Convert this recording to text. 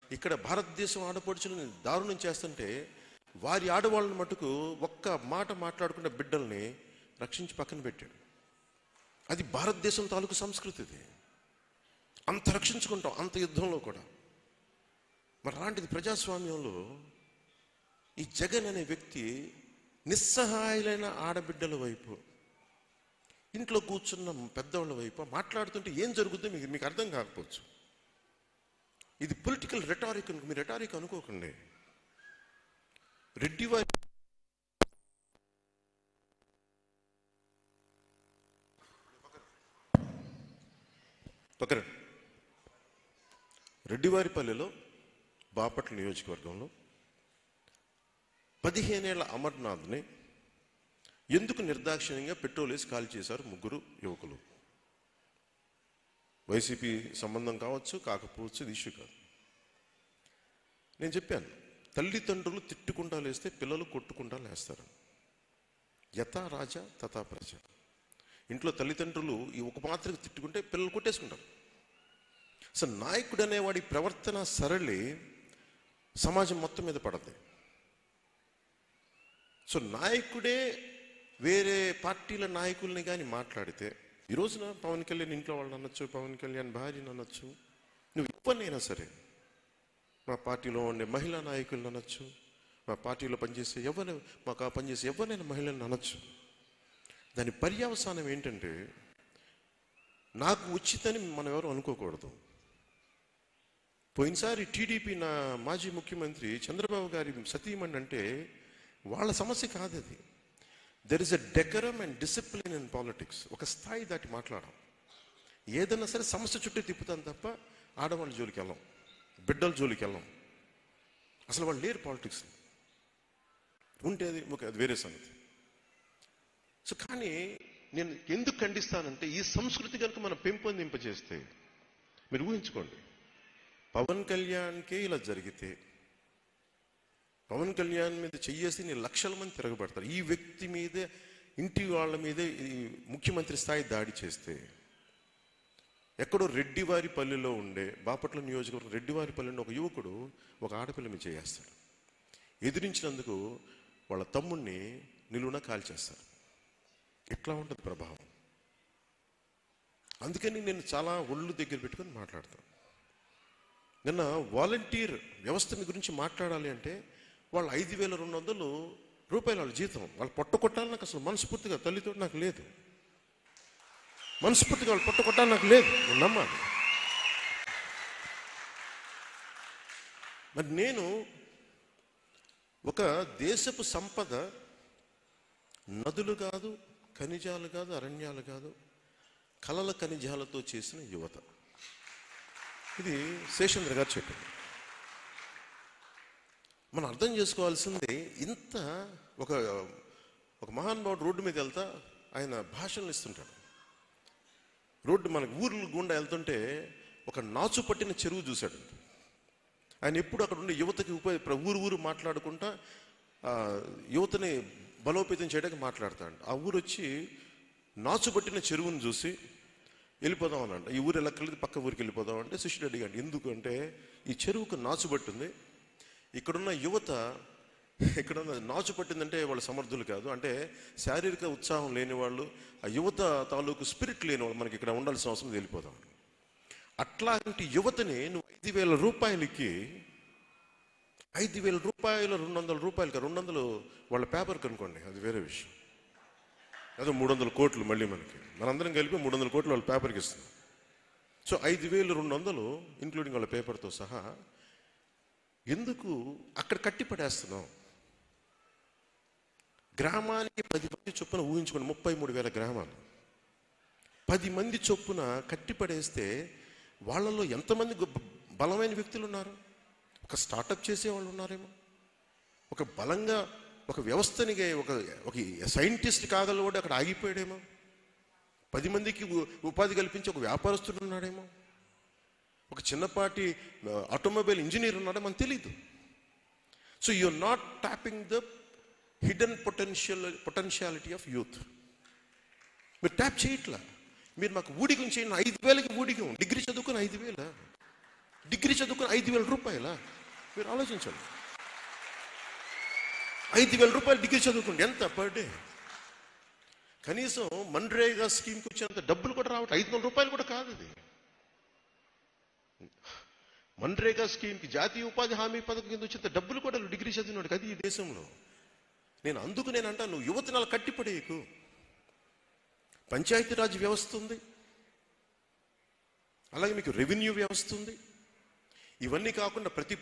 ఇక్కడ భారతదేశం ఆడపడుచులని దారుణం చేస్తుంటే వారి ఆడవాళ్ళని మటుకు ఒక్క మాట మాట్లాడుకున్న బిడ్డల్ని రక్షించి పక్కన పెట్టాడు అది భారతదేశం తాలూకు సంస్కృతి ఇది అంత రక్షించుకుంటాం అంత యుద్ధంలో కూడా మరి అలాంటిది ప్రజాస్వామ్యంలో ఈ జగన్ అనే వ్యక్తి నిస్సహాయులైన ఆడబిడ్డల వైపు ఇంట్లో కూర్చున్న పెద్దవాళ్ళ వైపు మాట్లాడుతుంటే ఏం జరుగుతుందో మీకు మీకు అర్థం కాకపోవచ్చు ఇది పొలిటికల్ రెటారిక్ మీరు రెటారిక్ అనుకోకండి రెడ్డి వారి పక్కన రెడ్డివారిపల్లెలో బాపట్ల నియోజకవర్గంలో పదిహేనేళ్ల అమర్నాథ్ని ఎందుకు నిర్దాక్షిణ్యంగా పెట్రోల్ వేసి కాల్ చేశారు ముగ్గురు యువకులు వైసీపీ సంబంధం కావచ్చు కాకపోవచ్చు ఇది ఇష్యూ కాదు నేను చెప్పాను తల్లిదండ్రులు తిట్టుకుంటా లేస్తే పిల్లలు కొట్టుకుంటా లేస్తారు యథా రాజా తథా ప్రజ ఇంట్లో తల్లిదండ్రులు ఈ ఒక మాత్రకు తిట్టుకుంటే పిల్లలు కొట్టేసుకుంటారు సో నాయకుడు అనేవాడి ప్రవర్తన సరళి సమాజం మొత్తం మీద పడద్ది సో నాయకుడే వేరే పార్టీల నాయకుల్ని కానీ మాట్లాడితే ఈ రోజున పవన్ కళ్యాణ్ ఇంట్లో వాళ్ళని అనొచ్చు పవన్ కళ్యాణ్ భార్యని అనొచ్చు నువ్వు ఎవరినైనా సరే మా పార్టీలో ఉండే మహిళా నాయకులను అనొచ్చు మా పార్టీలో పనిచేసే ఎవరు మాకు ఆ పనిచేసే ఎవరైనా మహిళలను అనొచ్చు దాని పర్యవసానం ఏంటంటే నాకు ఉచితని మనం ఎవరు అనుకోకూడదు పోయినసారి టీడీపీ నా మాజీ ముఖ్యమంత్రి చంద్రబాబు గారి సతీమణి అంటే వాళ్ళ సమస్య కాదు అది there is a decorum and discipline in politics ఒక స్థాయి దాటి మాట్లాడడం ఏదైనా సరే సమస్య చుట్టూ తిప్పుతాను తప్ప ఆడవాళ్ళ జోలికి వెళ్ళాం బిడ్డల జోలికి వెళ్ళాం అసలు వాళ్ళు లేరు పాలిటిక్స్ ఉంటే అది ఒక అది వేరే సంగతి సో కానీ నేను ఎందుకు ఖండిస్తానంటే ఈ సంస్కృతి కనుక మనం పెంపొందింపజేస్తే మీరు ఊహించుకోండి పవన్ కళ్యాణ్కే ఇలా జరిగితే పవన్ కళ్యాణ్ మీద చెయ్యేసి నేను లక్షల మంది తిరగబడతారు ఈ వ్యక్తి మీదే ఇంటి వాళ్ళ మీదే ఈ ముఖ్యమంత్రి స్థాయి దాడి చేస్తే ఎక్కడో రెడ్డివారి పల్లెలో ఉండే బాపట్ల నియోజకవర్గం రెడ్డివారి పల్లెలో ఒక యువకుడు ఒక ఆడపిల్ల మీద చేస్తాడు ఎదిరించినందుకు వాళ్ళ తమ్ముణ్ణి నిలువున కాల్చేస్తారు ఎట్లా ఉంటుంది ప్రభావం అందుకని నేను చాలా ఒళ్ళు దగ్గర పెట్టుకొని మాట్లాడతాను నిన్న వాలంటీర్ వ్యవస్థని గురించి మాట్లాడాలి అంటే వాళ్ళు ఐదు వేల రెండు వందలు రూపాయలు వాళ్ళ జీతం వాళ్ళు పొట్ట కొట్టాలి నాకు అసలు మనస్ఫూర్తిగా తల్లితో నాకు లేదు మనస్ఫూర్తిగా వాళ్ళు పొట్ట కొట్టాలి నాకు లేదు నేను నమ్మాలి మరి నేను ఒక దేశపు సంపద నదులు కాదు ఖనిజాలు కాదు అరణ్యాలు కాదు కలల ఖనిజాలతో చేసిన యువత ఇది శేషేంద్ర గారు చెప్పింది మనం అర్థం చేసుకోవాల్సింది ఇంత ఒక ఒక మహానుభావుడు రోడ్డు మీద వెళ్తా ఆయన భాషలు ఇస్తుంటాడు రోడ్డు మనకు ఊర్లు గుండా వెళ్తుంటే ఒక నాచు పట్టిన చెరువు చూశాడు ఆయన ఎప్పుడు అక్కడ ఉండే యువతకి ఉపయోగ ప్ర- ఊరు ఊరు మాట్లాడుకుంటా ఆ, యువతని బలోపేతం చేయడానికి మాట్లాడతాడు ఆ ఊరు వచ్చి నాచు పట్టిన చెరువును చూసి వెళ్ళిపోదాం అనంట ఈ ఊరు వెళ్ళక్కర్లేదు పక్క ఊరికి వెళ్ళిపోదాం అంటే శిష్యుడు అడిగాడు ఎందుకు అంటే ఈ చెరువుకు నాచు పట్టింది ఇక్కడున్న యువత ఇక్కడున్న నాచు పట్టిందంటే వాళ్ళు సమర్థులు కాదు అంటే శారీరక ఉత్సాహం లేని వాళ్ళు ఆ యువత తాలూకు స్పిరిట్ లేని వాళ్ళు మనకి ఇక్కడ ఉండాల్సిన అవసరం లేదు, వెళ్ళిపోదాం అట్లాంటి యువతని నువ్వు ఐదు వేల రూపాయలకి ఐదు వేల రూపాయలు రెండు వందల రూపాయలకి రెండు వందలు వాళ్ళ పేపర్ కనుకోండి అది వేరే విషయం అదే మూడు వందల కోట్లు మళ్ళీ మనకి మనందరం కలిపి మూడు వందల కోట్లు వాళ్ళ పేపర్కి ఇస్తున్నాం సో ఐదు వేలు రెండు వందలు ఇంక్లూడింగ్ వాళ్ళ పేపర్తో సహా ఎందుకు అక్కడ కట్టి పడేస్తున్నాం గ్రామానికి పది మంది చొప్పున ఊహించుకోండి ముప్పై మూడు వేల గ్రామాలు పది మంది చొప్పున కట్టి పడేస్తే వాళ్ళలో ఎంతమంది గొప్ప- బలమైన వ్యక్తులు ఉన్నారు ఒక స్టార్టప్ చేసే వాళ్ళు ఉన్నారేమో ఒక బలంగా ఒక వ్యవస్థని ఒక ఒక సైంటిస్ట్ కాగలవాడు అక్కడ ఆగిపోయాడేమో పది మందికి ఉ- ఉపాధి కల్పించి ఒక వ్యాపారస్తుడు ఉన్నాడేమో ఒక చిన్నపాటి ఆటోమొబైల్ ఇంజనీర్ ఉన్నాడో మనకు తెలియదు so you not tapping the hidden potential potentiality of youth మీరు ట్యాప్ చేయట్లా మీరు మాకు ఊడికం చేయండి ఐదు వేలకి ఊడికం డిగ్రీ చదువుకుని ఐదు వేల డిగ్రీ చదువుకుని ఐదు వేల రూపాయల మీరు ఆలోచించండి ఐదు వేల రూపాయలు డిగ్రీ చదువుకోండి ఎంత పర్ డే కనీసం మన్రేగా స్కీమ్కి వచ్చేంత డబ్బులు కూడా రావట్లేదు ఐదు వందల రూపాయలు కూడా కాదు అది మన్రేగా స్కీమ్కి జాతీయ ఉపాధి హామీ పథకం కింద వచ్చేంత డబ్బులు కూడా డిగ్రీ చదివినోడికి అది ఈ దేశంలో నేను అందుకు నేను అంటాను నువ్వు యువతనాలు కట్టిపడేయకు పంచాయతీరాజ్ వ్యవస్థ ఉంది అలాగే మీకు రెవెన్యూ వ్యవస్థ ఉంది ఇవన్నీ కాకుండా ప్రతి